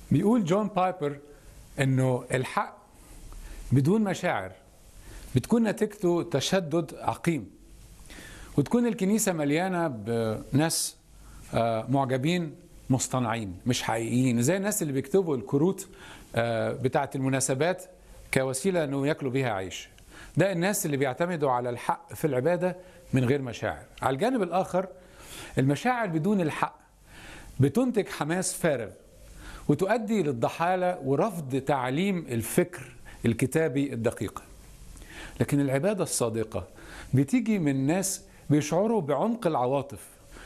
بيقول جون بايبر انه الحق بدون مشاعر بتكون نتيجته تشدد عقيم وتكون الكنيسه مليانه بناس آه، معجبين مصطنعين مش حقيقيين زي الناس اللي بيكتبوا الكروت آه، بتاعه المناسبات كوسيله انه ياكلوا بيها عيش ده الناس اللي بيعتمدوا على الحق في العباده من غير مشاعر على الجانب الاخر المشاعر بدون الحق بتنتج حماس فارغ وتؤدي للضحالة ورفض تعليم الفكر الكتابي الدقيق لكن العبادة الصادقة بتيجي من ناس بيشعروا بعمق العواطف